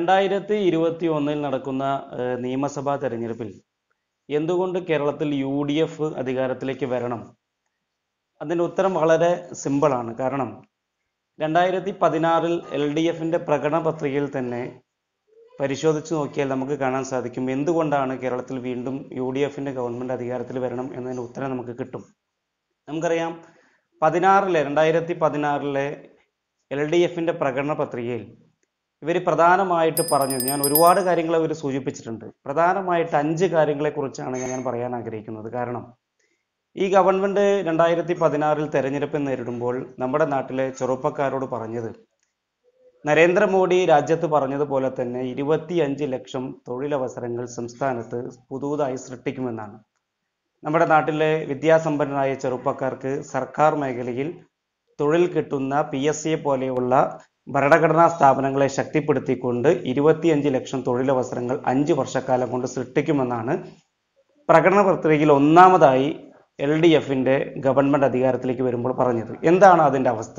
രണ്ടായിരത്തി ഇരുപത്തി ഒന്നിൽ നടക്കുന്ന ഏഹ്, നിയമസഭാ തെരഞ്ഞെടുപ്പിൽ എന്തുകൊണ്ട് കേരളത്തിൽ യു ഡി എഫ് അധികാരത്തിലേക്ക് വരണം അതിൻ്റെ ഉത്തരം വളരെ സിമ്പിളാണ് കാരണം രണ്ടായിരത്തി പതിനാറിൽ എൽ ഡി എഫിൻ്റെ പ്രകടന പത്രികയിൽ തന്നെ പരിശോധിച്ച് നോക്കിയാൽ നമുക്ക് കാണാൻ സാധിക്കും എന്തുകൊണ്ടാണ് കേരളത്തിൽ വീണ്ടും യു ഡി എഫിൻ്റെ ഗവൺമെൻറ് അധികാരത്തിൽ വരണം എന്നതിന് ഉത്തരം നമുക്ക് കിട്ടും നമുക്കറിയാം പതിനാറിലെ രണ്ടായിരത്തി പതിനാറിലെ എൽ ഡി എഫിൻ്റെ പ്രകടന പത്രികയിൽ ഇവർ പ്രധാനമായിട്ട് പറഞ്ഞത് ഞാൻ ഒരുപാട് കാര്യങ്ങൾ ഇവർ സൂചിപ്പിച്ചിട്ടുണ്ട് പ്രധാനമായിട്ട് അഞ്ച് കാര്യങ്ങളെക്കുറിച്ചാണ് ഞാൻ പറയാൻ ആഗ്രഹിക്കുന്നത് കാരണം ഈ ഗവൺമെൻറ് രണ്ടായിരത്തി പതിനാറിൽ തെരഞ്ഞെടുപ്പ് നേരിടുമ്പോൾ നമ്മുടെ നാട്ടിലെ ചെറുപ്പക്കാരോട് പറഞ്ഞത് നരേന്ദ്രമോദി രാജ്യത്ത് പറഞ്ഞതുപോലെ തന്നെ ഇരുപത്തിയഞ്ച് ലക്ഷം തൊഴിലവസരങ്ങൾ സംസ്ഥാനത്ത് പുതുതായി സൃഷ്ടിക്കുമെന്നാണ് നമ്മുടെ നാട്ടിലെ വിദ്യാസമ്പന്നരായ ചെറുപ്പക്കാർക്ക് സർക്കാർ മേഖലയിൽ തൊഴിൽ കിട്ടുന്ന പി എസ് സിയെ പോലെയുള്ള ഭരണഘടനാ സ്ഥാപനങ്ങളെ ശക്തിപ്പെടുത്തിക്കൊണ്ട് ഇരുപത്തിയഞ്ച് ലക്ഷം തൊഴിലവസരങ്ങൾ അഞ്ച് വർഷക്കാലം കൊണ്ട് സൃഷ്ടിക്കുമെന്നാണ് പ്രകടന പത്രികയിൽ ഒന്നാമതായി എൽ ഡി എഫിൻ്റെ ഗവൺമെൻറ് അധികാരത്തിലേക്ക് വരുമ്പോൾ പറഞ്ഞത് എന്താണ് അതിൻ്റെ അവസ്ഥ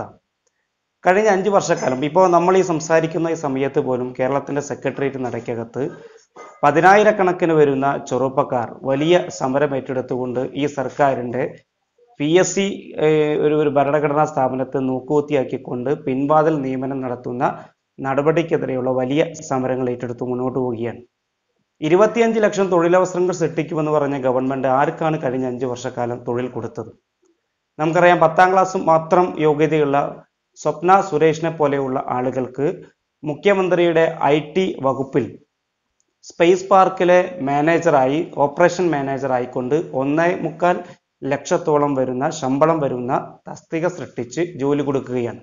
കഴിഞ്ഞ അഞ്ച് വർഷക്കാലം ഇപ്പോൾ നമ്മൾ ഈ സംസാരിക്കുന്ന ഈ സമയത്ത് പോലും കേരളത്തിൻ്റെ സെക്രട്ടേറിയറ്റ് നടക്കകത്ത് പതിനായിരക്കണക്കിന് വരുന്ന ചെറുപ്പക്കാർ വലിയ സമരം ഏറ്റെടുത്തുകൊണ്ട് ഈ സർക്കാരിൻ്റെ പി എസ് സി ഒരു ഒരു ഭരണഘടനാ സ്ഥാപനത്തെ നോക്കുകുത്തിയാക്കിക്കൊണ്ട് പിൻവാതിൽ നിയമനം നടത്തുന്ന നടപടിക്കെതിരെയുള്ള വലിയ സമരങ്ങൾ ഏറ്റെടുത്ത് മുന്നോട്ട് പോവുകയാണ് ഇരുപത്തിയഞ്ച് ലക്ഷം തൊഴിലവസരങ്ങൾ സൃഷ്ടിക്കുമെന്ന് പറഞ്ഞ ഗവൺമെന്റ് ആർക്കാണ് കഴിഞ്ഞ അഞ്ച് വർഷക്കാലം തൊഴിൽ കൊടുത്തത് നമുക്കറിയാം പത്താം ക്ലാസ് മാത്രം യോഗ്യതയുള്ള സ്വപ്ന സുരേഷിനെ പോലെയുള്ള ആളുകൾക്ക് മുഖ്യമന്ത്രിയുടെ ഐ ടി വകുപ്പിൽ സ്പേസ് പാർക്കിലെ മാനേജറായി ഓപ്പറേഷൻ മാനേജർ ആയിക്കൊണ്ട് ഒന്നേ മുക്കാൽ ലക്ഷത്തോളം വരുന്ന ശമ്പളം വരുന്ന തസ്തിക സൃഷ്ടിച്ച് ജോലി കൊടുക്കുകയാണ്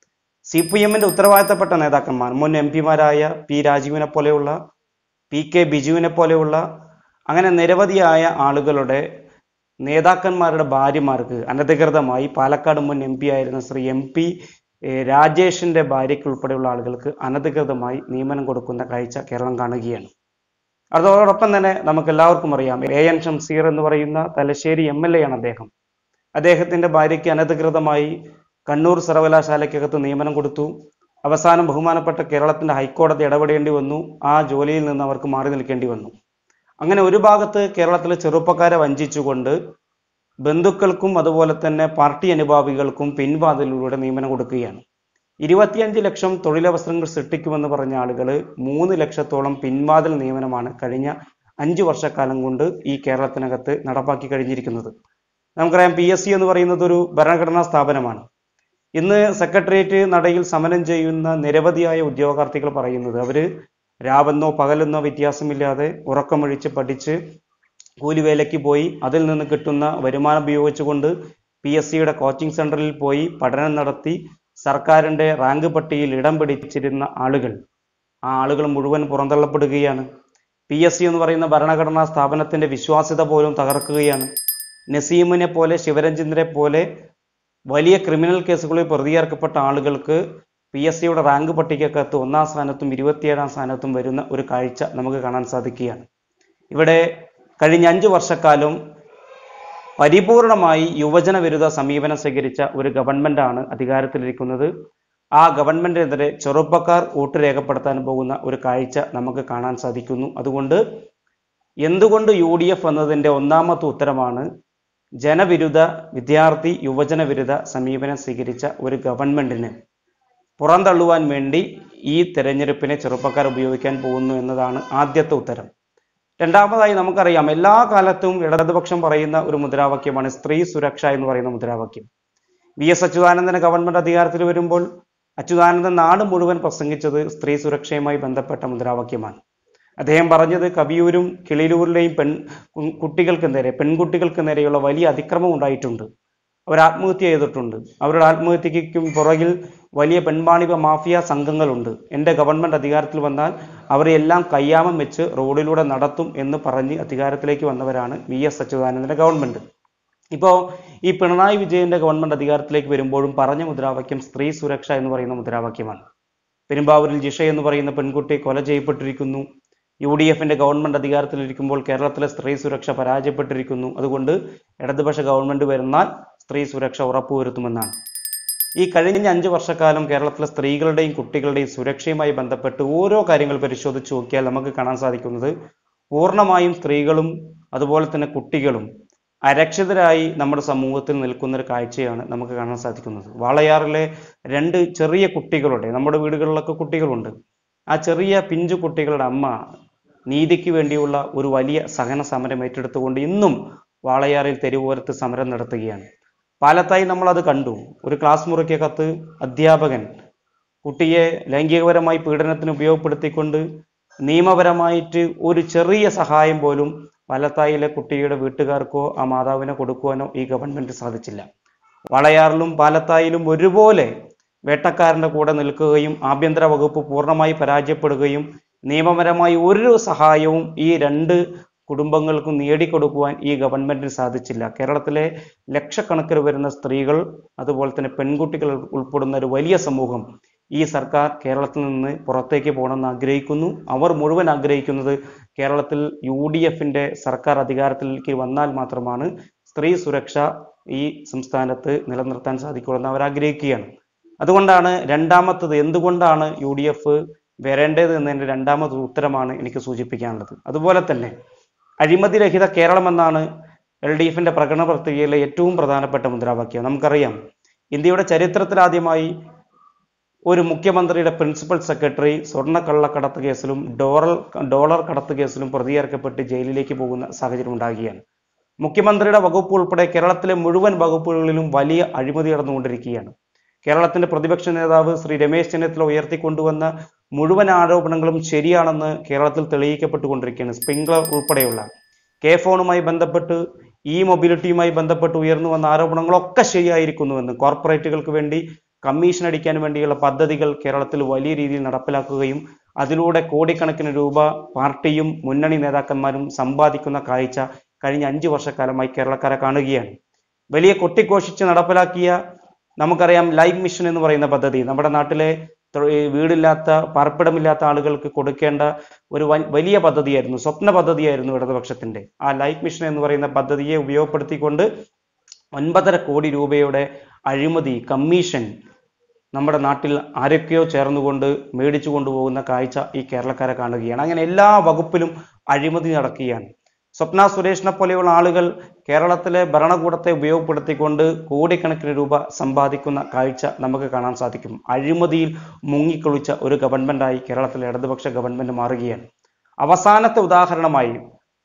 സി പി എമ്മിന്റെ ഉത്തരവാദിത്തപ്പെട്ട നേതാക്കന്മാർ മുൻ എം പിമാരായ പി രാജീവിനെ പോലെയുള്ള പി കെ ബിജുവിനെ പോലെയുള്ള അങ്ങനെ നിരവധിയായ ആളുകളുടെ നേതാക്കന്മാരുടെ ഭാര്യമാർക്ക് അനധികൃതമായി പാലക്കാട് മുൻ എം പി ആയിരുന്ന ശ്രീ എം പി രാജേഷിന്റെ ഭാര്യയ്ക്ക് ഉൾപ്പെടെയുള്ള ആളുകൾക്ക് അനധികൃതമായി നിയമനം കൊടുക്കുന്ന കാഴ്ച കേരളം കാണുകയാണ് അതോടൊപ്പം തന്നെ നമുക്ക് എല്ലാവർക്കും അറിയാം എ എൻ ഷംസീർ എന്ന് പറയുന്ന തലശ്ശേരി എം എൽ എ ആണ് അദ്ദേഹം അദ്ദേഹത്തിന്റെ ഭാര്യയ്ക്ക് അനധികൃതമായി കണ്ണൂർ സർവകലാശാലയ്ക്കകത്ത് നിയമനം കൊടുത്തു അവസാനം ബഹുമാനപ്പെട്ട കേരളത്തിന്റെ ഹൈക്കോടതി ഇടപെടേണ്ടി വന്നു ആ ജോലിയിൽ നിന്ന് അവർക്ക് മാറി നിൽക്കേണ്ടി വന്നു അങ്ങനെ ഒരു ഭാഗത്ത് കേരളത്തിലെ ചെറുപ്പക്കാരെ വഞ്ചിച്ചുകൊണ്ട് ബന്ധുക്കൾക്കും അതുപോലെ തന്നെ പാർട്ടി അനുഭാവികൾക്കും പിൻവാതിലൂടെ നിയമനം കൊടുക്കുകയാണ് ഇരുപത്തിയഞ്ച് ലക്ഷം തൊഴിലവസരങ്ങൾ സൃഷ്ടിക്കുമെന്ന് പറഞ്ഞ ആളുകൾ മൂന്ന് ലക്ഷത്തോളം പിൻവാതിൽ നിയമനമാണ് കഴിഞ്ഞ അഞ്ചു വർഷക്കാലം കൊണ്ട് ഈ കേരളത്തിനകത്ത് നടപ്പാക്കി കഴിഞ്ഞിരിക്കുന്നത് നമുക്കറിയാം പി എസ് സി എന്ന് പറയുന്നത് ഒരു ഭരണഘടനാ സ്ഥാപനമാണ് ഇന്ന് സെക്രട്ടേറിയറ്റ് നടയിൽ സമരം ചെയ്യുന്ന നിരവധിയായ ഉദ്യോഗാർത്ഥികൾ പറയുന്നത് അവര് രാവെന്നോ പകലെന്നോ വ്യത്യാസമില്ലാതെ ഉറക്കമൊഴിച്ച് പഠിച്ച് കൂലിവേലയ്ക്ക് പോയി അതിൽ നിന്ന് കിട്ടുന്ന വരുമാനം ഉപയോഗിച്ചുകൊണ്ട് പി എസ് സിയുടെ കോച്ചിങ് സെന്ററിൽ പോയി പഠനം നടത്തി സർക്കാരിന്റെ റാങ്ക് പട്ടികയിൽ ഇടം പിടിച്ചിരുന്ന ആളുകൾ ആ ആളുകൾ മുഴുവൻ പുറന്തള്ളപ്പെടുകയാണ് പി എസ് സി എന്ന് പറയുന്ന ഭരണഘടനാ സ്ഥാപനത്തിന്റെ വിശ്വാസ്യത പോലും തകർക്കുകയാണ് നസീമിനെ പോലെ ശിവരഞ്ജനെ പോലെ വലിയ ക്രിമിനൽ കേസുകളിൽ പ്രതിയേർക്കപ്പെട്ട ആളുകൾക്ക് പി എസ് സിയുടെ റാങ്ക് പട്ടികക്കകത്ത് ഒന്നാം സ്ഥാനത്തും ഇരുപത്തിയേഴാം സ്ഥാനത്തും വരുന്ന ഒരു കാഴ്ച നമുക്ക് കാണാൻ സാധിക്കുകയാണ് ഇവിടെ കഴിഞ്ഞ അഞ്ചു വർഷക്കാലം പരിപൂർണമായി യുവജന വിരുദ്ധ സമീപനം സ്വീകരിച്ച ഒരു ഗവൺമെന്റാണ് അധികാരത്തിലിരിക്കുന്നത് ആ ഗവൺമെന്റിനെതിരെ ചെറുപ്പക്കാർ വോട്ട് രേഖപ്പെടുത്താൻ പോകുന്ന ഒരു കാഴ്ച നമുക്ക് കാണാൻ സാധിക്കുന്നു അതുകൊണ്ട് എന്തുകൊണ്ട് യു ഡി എഫ് എന്നതിൻ്റെ ഒന്നാമത്തെ ഉത്തരമാണ് ജനവിരുദ്ധ വിദ്യാർത്ഥി യുവജന വിരുദ്ധ സമീപനം സ്വീകരിച്ച ഒരു ഗവൺമെന്റിന് പുറന്തള്ളുവാൻ വേണ്ടി ഈ തെരഞ്ഞെടുപ്പിനെ ചെറുപ്പക്കാർ ഉപയോഗിക്കാൻ പോകുന്നു എന്നതാണ് ആദ്യത്തെ ഉത്തരം രണ്ടാമതായി നമുക്കറിയാം എല്ലാ കാലത്തും ഇടതുപക്ഷം പറയുന്ന ഒരു മുദ്രാവാക്യമാണ് സ്ത്രീ സുരക്ഷ എന്ന് പറയുന്ന മുദ്രാവാക്യം വി എസ് അച്യുതാനന്ദൻ ഗവൺമെന്റ് അധികാരത്തിൽ വരുമ്പോൾ അച്യുതാനന്ദൻ നാട് മുഴുവൻ പ്രസംഗിച്ചത് സ്ത്രീ സുരക്ഷയുമായി ബന്ധപ്പെട്ട മുദ്രാവാക്യമാണ് അദ്ദേഹം പറഞ്ഞത് കവിയൂരും കിളിരൂരിലെയും പെൺ കുട്ടികൾക്ക് നേരെ പെൺകുട്ടികൾക്ക് നേരെയുള്ള വലിയ അതിക്രമം ഉണ്ടായിട്ടുണ്ട് അവർ ആത്മഹത്യ ചെയ്തിട്ടുണ്ട് അവരുടെ ആത്മഹത്യയ്ക്കും പുറകിൽ വലിയ പെൺവാണിഭ മാഫിയ സംഘങ്ങളുണ്ട് എൻ്റെ ഗവൺമെന്റ് അധികാരത്തിൽ വന്നാൽ അവരെല്ലാം കയ്യാമം വെച്ച് റോഡിലൂടെ നടത്തും എന്ന് പറഞ്ഞ് അധികാരത്തിലേക്ക് വന്നവരാണ് വി എസ് അച്യുതാനന്ദൻ്റെ ഗവൺമെന്റ് ഇപ്പോൾ ഈ പിണറായി വിജയന്റെ ഗവൺമെന്റ് അധികാരത്തിലേക്ക് വരുമ്പോഴും പറഞ്ഞ മുദ്രാവാക്യം സ്ത്രീ സുരക്ഷ എന്ന് പറയുന്ന മുദ്രാവാക്യമാണ് പെരുമ്പാവൂരിൽ ജിഷ എന്ന് പറയുന്ന പെൺകുട്ടി കൊല ചെയ്യപ്പെട്ടിരിക്കുന്നു യു ഡി എഫിന്റെ ഗവൺമെന്റ് അധികാരത്തിലിരിക്കുമ്പോൾ കേരളത്തിലെ സ്ത്രീ സുരക്ഷ പരാജയപ്പെട്ടിരിക്കുന്നു അതുകൊണ്ട് ഇടതുപക്ഷ ഗവൺമെന്റ് വരുന്നാൽ സ്ത്രീ സുരക്ഷ ഉറപ്പുവരുത്തുമെന്നാണ് ഈ കഴിഞ്ഞ അഞ്ച് വർഷക്കാലം കേരളത്തിലെ സ്ത്രീകളുടെയും കുട്ടികളുടെയും സുരക്ഷയുമായി ബന്ധപ്പെട്ട് ഓരോ കാര്യങ്ങൾ പരിശോധിച്ച് നോക്കിയാൽ നമുക്ക് കാണാൻ സാധിക്കുന്നത് പൂർണ്ണമായും സ്ത്രീകളും അതുപോലെ തന്നെ കുട്ടികളും അരക്ഷിതരായി നമ്മുടെ സമൂഹത്തിൽ നിൽക്കുന്ന ഒരു കാഴ്ചയാണ് നമുക്ക് കാണാൻ സാധിക്കുന്നത് വാളയാറിലെ രണ്ട് ചെറിയ കുട്ടികളുടെ നമ്മുടെ വീടുകളിലൊക്കെ കുട്ടികളുണ്ട് ആ ചെറിയ പിഞ്ചു കുട്ടികളുടെ അമ്മ നീതിക്ക് വേണ്ടിയുള്ള ഒരു വലിയ സഹന സമരം ഏറ്റെടുത്തുകൊണ്ട് ഇന്നും വാളയാറിൽ തെരുവോരത്ത് സമരം നടത്തുകയാണ് പാലത്തായി നമ്മൾ അത് കണ്ടു ഒരു ക്ലാസ് മുറിക്കകത്ത് അധ്യാപകൻ കുട്ടിയെ ലൈംഗികപരമായി പീഡനത്തിന് ഉപയോഗപ്പെടുത്തിക്കൊണ്ട് നിയമപരമായിട്ട് ഒരു ചെറിയ സഹായം പോലും പാലത്തായിലെ കുട്ടിയുടെ വീട്ടുകാർക്കോ ആ മാതാവിനെ കൊടുക്കുവാനോ ഈ ഗവൺമെന്റ് സാധിച്ചില്ല വളയാറിലും പാലത്തായിലും ഒരുപോലെ വേട്ടക്കാരന്റെ കൂടെ നിൽക്കുകയും ആഭ്യന്തര വകുപ്പ് പൂർണ്ണമായി പരാജയപ്പെടുകയും നിയമപരമായി ഒരു സഹായവും ഈ രണ്ട് കുടുംബങ്ങൾക്കും നേടിക്കൊടുക്കുവാൻ ഈ ഗവൺമെന്റിന് സാധിച്ചില്ല കേരളത്തിലെ ലക്ഷക്കണക്കിന് വരുന്ന സ്ത്രീകൾ അതുപോലെ തന്നെ പെൺകുട്ടികൾ ഉൾപ്പെടുന്ന ഒരു വലിയ സമൂഹം ഈ സർക്കാർ കേരളത്തിൽ നിന്ന് പുറത്തേക്ക് പോകണമെന്ന് ആഗ്രഹിക്കുന്നു അവർ മുഴുവൻ ആഗ്രഹിക്കുന്നത് കേരളത്തിൽ യു ഡി എഫിന്റെ സർക്കാർ അധികാരത്തിലേക്ക് വന്നാൽ മാത്രമാണ് സ്ത്രീ സുരക്ഷ ഈ സംസ്ഥാനത്ത് നിലനിർത്താൻ സാധിക്കുള്ളൂ എന്ന് അവർ ആഗ്രഹിക്കുകയാണ് അതുകൊണ്ടാണ് രണ്ടാമത്തത് എന്തുകൊണ്ടാണ് യു ഡി എഫ് വരേണ്ടത് എന്നതിന്റെ രണ്ടാമത് ഉത്തരമാണ് എനിക്ക് സൂചിപ്പിക്കാനുള്ളത് അതുപോലെ തന്നെ അഴിമതിരഹിത കേരളം എന്നാണ് എൽ ഡി എഫിന്റെ പ്രകടന പത്രികയിലെ ഏറ്റവും പ്രധാനപ്പെട്ട മുദ്രാവാക്യം നമുക്കറിയാം ഇന്ത്യയുടെ ചരിത്രത്തിലാദ്യമായി ഒരു മുഖ്യമന്ത്രിയുടെ പ്രിൻസിപ്പൽ സെക്രട്ടറി സ്വർണ്ണ കള്ളക്കടത്ത് കേസിലും ഡോളർ ഡോളർ കടത്ത് കേസിലും പ്രതിചേർക്കപ്പെട്ട് ജയിലിലേക്ക് പോകുന്ന സാഹചര്യം ഉണ്ടാകുകയാണ് മുഖ്യമന്ത്രിയുടെ വകുപ്പ് ഉൾപ്പെടെ കേരളത്തിലെ മുഴുവൻ വകുപ്പുകളിലും വലിയ അഴിമതി നടന്നുകൊണ്ടിരിക്കുകയാണ് കേരളത്തിന്റെ പ്രതിപക്ഷ നേതാവ് ശ്രീ രമേശ് ചെന്നിത്തല ഉയർത്തിക്കൊണ്ടുവന്ന മുഴുവൻ ആരോപണങ്ങളും ശരിയാണെന്ന് കേരളത്തിൽ തെളിയിക്കപ്പെട്ടുകൊണ്ടിരിക്കുകയാണ് സ്പ്രിംഗ്ലർ ഉൾപ്പെടെയുള്ള കെ ഫോണുമായി ബന്ധപ്പെട്ട് ഇ മൊബിലിറ്റിയുമായി ബന്ധപ്പെട്ട് ഉയർന്നു വന്ന ആരോപണങ്ങളൊക്കെ ശരിയായിരിക്കുന്നുവെന്ന് കോർപ്പറേറ്റുകൾക്ക് വേണ്ടി കമ്മീഷൻ അടിക്കാൻ വേണ്ടിയുള്ള പദ്ധതികൾ കേരളത്തിൽ വലിയ രീതിയിൽ നടപ്പിലാക്കുകയും അതിലൂടെ കോടിക്കണക്കിന് രൂപ പാർട്ടിയും മുന്നണി നേതാക്കന്മാരും സമ്പാദിക്കുന്ന കാഴ്ച കഴിഞ്ഞ അഞ്ചു വർഷക്കാലമായി കേരളക്കാരെ കാണുകയാണ് വലിയ കൊട്ടിഘോഷിച്ച് നടപ്പിലാക്കിയ നമുക്കറിയാം ലൈഫ് മിഷൻ എന്ന് പറയുന്ന പദ്ധതി നമ്മുടെ നാട്ടിലെ തൊ- ഈ വീടില്ലാത്ത പാർപ്പിടമില്ലാത്ത ആളുകൾക്ക് കൊടുക്കേണ്ട ഒരു വൻ- വലിയ പദ്ധതിയായിരുന്നു സ്വപ്ന പദ്ധതിയായിരുന്നു ഇടതുപക്ഷത്തിന്റെ ആ ലൈഫ് മിഷൻ എന്ന് പറയുന്ന പദ്ധതിയെ ഉപയോഗപ്പെടുത്തിക്കൊണ്ട് ഒൻപതര കോടി രൂപയുടെ അഴിമതി കമ്മീഷൻ നമ്മുടെ നാട്ടിൽ ആരൊക്കെയോ ചേർന്നുകൊണ്ട് മേടിച്ചു കൊണ്ടുപോകുന്ന കാഴ്ച ഈ കേരളക്കാരെ കാണുകയാണ് അങ്ങനെ എല്ലാ വകുപ്പിലും അഴിമതി നടക്കുകയാണ് സ്വപ്ന സുരേഷിനെ പോലെയുള്ള ആളുകൾ കേരളത്തിലെ ഭരണകൂടത്തെ ഉപയോഗപ്പെടുത്തിക്കൊണ്ട് കോടിക്കണക്കിന് രൂപ സമ്പാദിക്കുന്ന കാഴ്ച നമുക്ക് കാണാൻ സാധിക്കും അഴിമതിയിൽ മുങ്ങിക്കുളിച്ച ഒരു ഗവൺമെന്റായി കേരളത്തിലെ ഇടതുപക്ഷ ഗവൺമെന്റ് മാറുകയാണ് അവസാനത്തെ ഉദാഹരണമായി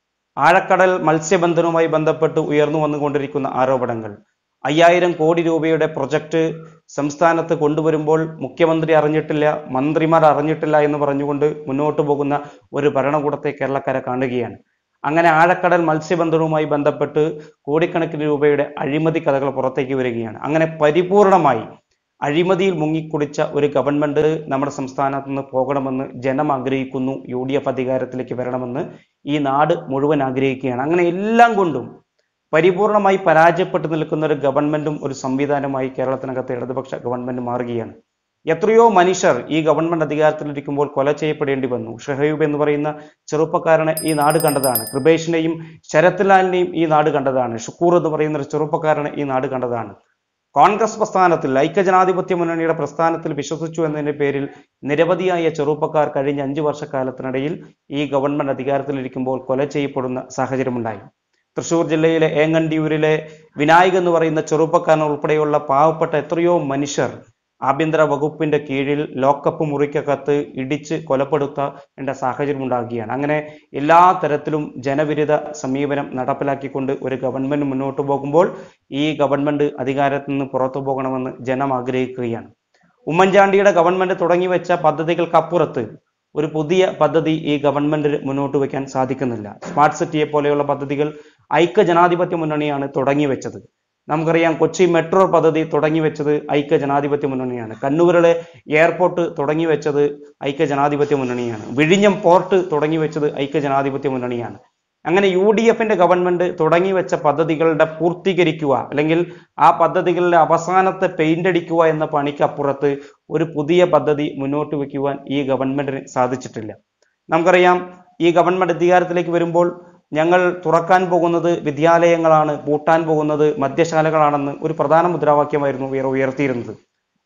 ആഴക്കടൽ മത്സ്യബന്ധനവുമായി ബന്ധപ്പെട്ട് ഉയർന്നു വന്നുകൊണ്ടിരിക്കുന്ന ആരോപണങ്ങൾ അയ്യായിരം കോടി രൂപയുടെ പ്രൊജക്ട് സംസ്ഥാനത്ത് കൊണ്ടുവരുമ്പോൾ മുഖ്യമന്ത്രി അറിഞ്ഞിട്ടില്ല മന്ത്രിമാർ അറിഞ്ഞിട്ടില്ല എന്ന് പറഞ്ഞുകൊണ്ട് മുന്നോട്ട് പോകുന്ന ഒരു ഭരണകൂടത്തെ കേരളക്കാരെ കാണുകയാണ് അങ്ങനെ ആഴക്കടൽ മത്സ്യബന്ധനവുമായി ബന്ധപ്പെട്ട് കോടിക്കണക്കിന് രൂപയുടെ അഴിമതി കഥകൾ പുറത്തേക്ക് വരികയാണ് അങ്ങനെ പരിപൂർണമായി അഴിമതിയിൽ മുങ്ങിക്കുടിച്ച ഒരു ഗവൺമെന്റ് നമ്മുടെ സംസ്ഥാനത്ത് നിന്ന് പോകണമെന്ന് ജനം ആഗ്രഹിക്കുന്നു യു ഡി എഫ് അധികാരത്തിലേക്ക് വരണമെന്ന് ഈ നാട് മുഴുവൻ ആഗ്രഹിക്കുകയാണ് അങ്ങനെ എല്ലാം കൊണ്ടും പരിപൂർണമായി പരാജയപ്പെട്ടു നിൽക്കുന്ന ഒരു ഗവൺമെന്റും ഒരു സംവിധാനമായി കേരളത്തിനകത്ത് ഇടതുപക്ഷ ഗവൺമെന്റ് മാറുകയാണ് എത്രയോ മനുഷ്യർ ഈ ഗവൺമെന്റ് അധികാരത്തിലിരിക്കുമ്പോൾ കൊല ചെയ്യപ്പെടേണ്ടി വന്നു ഷഹയൂബ് എന്ന് പറയുന്ന ചെറുപ്പക്കാരനെ ഈ നാട് കണ്ടതാണ് കൃപേഷിനെയും ശരത്ലാലിനെയും ഈ നാട് കണ്ടതാണ് ഷുക്കൂർ എന്ന് പറയുന്ന ഒരു ചെറുപ്പക്കാരനെ ഈ നാട് കണ്ടതാണ് കോൺഗ്രസ് പ്രസ്ഥാനത്തിൽ ഐക്യജനാധിപത്യ മുന്നണിയുടെ പ്രസ്ഥാനത്തിൽ വിശ്വസിച്ചു എന്നതിന്റെ പേരിൽ നിരവധിയായ ചെറുപ്പക്കാർ കഴിഞ്ഞ അഞ്ചു വർഷക്കാലത്തിനിടയിൽ ഈ ഗവൺമെന്റ് അധികാരത്തിലിരിക്കുമ്പോൾ കൊല ചെയ്യപ്പെടുന്ന സാഹചര്യമുണ്ടായി തൃശൂർ ജില്ലയിലെ ഏങ്ങണ്ടിയൂരിലെ വിനായക് എന്ന് പറയുന്ന ചെറുപ്പക്കാരൻ ഉൾപ്പെടെയുള്ള പാവപ്പെട്ട എത്രയോ മനുഷ്യർ ആഭ്യന്തര വകുപ്പിന്റെ കീഴിൽ ലോക്കപ്പ് മുറിക്കകത്ത് ഇടിച്ച് കൊലപ്പെടുത്തേണ്ട സാഹചര്യം ഉണ്ടാകുകയാണ് അങ്ങനെ എല്ലാ തരത്തിലും ജനവിരുദ്ധ സമീപനം നടപ്പിലാക്കിക്കൊണ്ട് ഒരു ഗവൺമെന്റ് മുന്നോട്ട് പോകുമ്പോൾ ഈ ഗവൺമെന്റ് അധികാരത്തിൽ നിന്ന് പുറത്തു പോകണമെന്ന് ജനം ആഗ്രഹിക്കുകയാണ് ഉമ്മൻചാണ്ടിയുടെ ഗവൺമെന്റ് തുടങ്ങി വെച്ച പദ്ധതികൾക്കപ്പുറത്ത് ഒരു പുതിയ പദ്ധതി ഈ ഗവൺമെന്റ് മുന്നോട്ട് വയ്ക്കാൻ സാധിക്കുന്നില്ല സ്മാർട്ട് സിറ്റിയെ പോലെയുള്ള പദ്ധതികൾ ഐക്യ ജനാധിപത്യ മുന്നണിയാണ് തുടങ്ങി വെച്ചത് നമുക്കറിയാം കൊച്ചി മെട്രോ പദ്ധതി തുടങ്ങി വെച്ചത് ഐക്യ ജനാധിപത്യ മുന്നണിയാണ് കണ്ണൂരിലെ എയർപോർട്ട് തുടങ്ങി വെച്ചത് ഐക്യ ജനാധിപത്യ മുന്നണിയാണ് വിഴിഞ്ഞം പോർട്ട് തുടങ്ങി വെച്ചത് ഐക്യ ജനാധിപത്യ മുന്നണിയാണ് അങ്ങനെ യു ഡി എഫിന്റെ ഗവൺമെന്റ് തുടങ്ങി വെച്ച പദ്ധതികളുടെ പൂർത്തീകരിക്കുക അല്ലെങ്കിൽ ആ പദ്ധതികളുടെ അവസാനത്തെ പെയിന്റ് അടിക്കുക എന്ന പണിക്കപ്പുറത്ത് ഒരു പുതിയ പദ്ധതി മുന്നോട്ട് വെക്കുവാൻ ഈ ഗവൺമെന്റിന് സാധിച്ചിട്ടില്ല നമുക്കറിയാം ഈ ഗവൺമെന്റ് അധികാരത്തിലേക്ക് വരുമ്പോൾ ഞങ്ങൾ തുറക്കാൻ പോകുന്നത് വിദ്യാലയങ്ങളാണ് പൂട്ടാൻ പോകുന്നത് മദ്യശാലകളാണെന്ന് ഒരു പ്രധാന മുദ്രാവാക്യമായിരുന്നു ഉയർ ഉയർത്തിയിരുന്നത്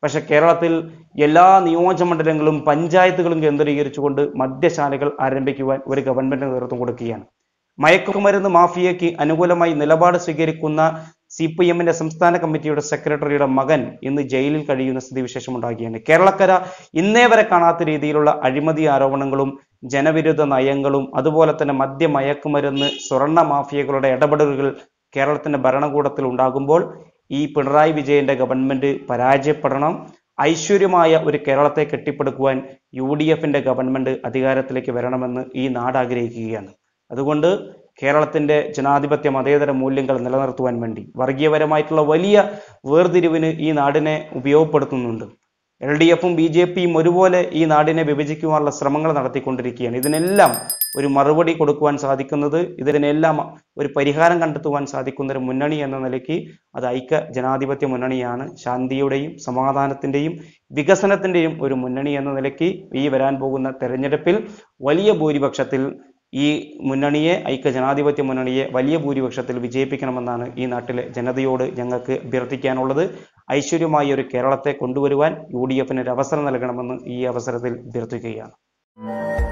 പക്ഷെ കേരളത്തിൽ എല്ലാ നിയോജകമണ്ഡലങ്ങളും പഞ്ചായത്തുകളും കേന്ദ്രീകരിച്ചുകൊണ്ട് മദ്യശാലകൾ ആരംഭിക്കുവാൻ ഒരു ഗവൺമെന്റ് നേതൃത്വം കൊടുക്കുകയാണ് മയക്കുമരുന്ന് മാഫിയയ്ക്ക് അനുകൂലമായി നിലപാട് സ്വീകരിക്കുന്ന സി പി എമ്മിന്റെ സംസ്ഥാന കമ്മിറ്റിയുടെ സെക്രട്ടറിയുടെ മകൻ ഇന്ന് ജയിലിൽ കഴിയുന്ന സ്ഥിതിവിശേഷം ഉണ്ടാകുകയാണ് കേരളക്കര ഇന്നേ വരെ കാണാത്ത രീതിയിലുള്ള അഴിമതി ആരോപണങ്ങളും ജനവിരുദ്ധ നയങ്ങളും അതുപോലെ തന്നെ മദ്യ മയക്കുമരുന്ന് സ്വർണ്ണ മാഫിയകളുടെ ഇടപെടലുകൾ കേരളത്തിന്റെ ഭരണകൂടത്തിൽ ഉണ്ടാകുമ്പോൾ ഈ പിണറായി വിജയന്റെ ഗവൺമെന്റ് പരാജയപ്പെടണം ഐശ്വര്യമായ ഒരു കേരളത്തെ കെട്ടിപ്പടുക്കുവാൻ യു ഡി എഫിന്റെ ഗവൺമെന്റ് അധികാരത്തിലേക്ക് വരണമെന്ന് ഈ നാട് ആഗ്രഹിക്കുകയാണ് അതുകൊണ്ട് കേരളത്തിന്റെ ജനാധിപത്യ മതേതര മൂല്യങ്ങൾ നിലനിർത്തുവാൻ വേണ്ടി വർഗീയപരമായിട്ടുള്ള വലിയ വേർതിരിവിന് ഈ നാടിനെ ഉപയോഗപ്പെടുത്തുന്നുണ്ട് എൽ ഡി എഫും ബി ജെ പിയും ഒരുപോലെ ഈ നാടിനെ വിഭജിക്കുവാനുള്ള ശ്രമങ്ങൾ നടത്തിക്കൊണ്ടിരിക്കുകയാണ് ഇതിനെല്ലാം ഒരു മറുപടി കൊടുക്കുവാൻ സാധിക്കുന്നത് ഇതിനെല്ലാം ഒരു പരിഹാരം കണ്ടെത്തുവാൻ സാധിക്കുന്ന ഒരു മുന്നണി എന്ന നിലയ്ക്ക് അത് ഐക്യ ജനാധിപത്യ മുന്നണിയാണ് ശാന്തിയുടെയും സമാധാനത്തിന്റെയും വികസനത്തിന്റെയും ഒരു മുന്നണി എന്ന നിലയ്ക്ക് ഈ വരാൻ പോകുന്ന തെരഞ്ഞെടുപ്പിൽ വലിയ ഭൂരിപക്ഷത്തിൽ ഈ മുന്നണിയെ ഐക്യ ജനാധിപത്യ മുന്നണിയെ വലിയ ഭൂരിപക്ഷത്തിൽ വിജയിപ്പിക്കണമെന്നാണ് ഈ നാട്ടിലെ ജനതയോട് ഞങ്ങൾക്ക് അഭ്യർത്ഥിക്കാനുള്ളത് ഐശ്വര്യമായ ഒരു കേരളത്തെ കൊണ്ടുവരുവാൻ യു ഡി എഫിന് ഒരു അവസരം നൽകണമെന്ന് ഈ അവസരത്തിൽ അഭ്യർത്ഥിക്കുകയാണ്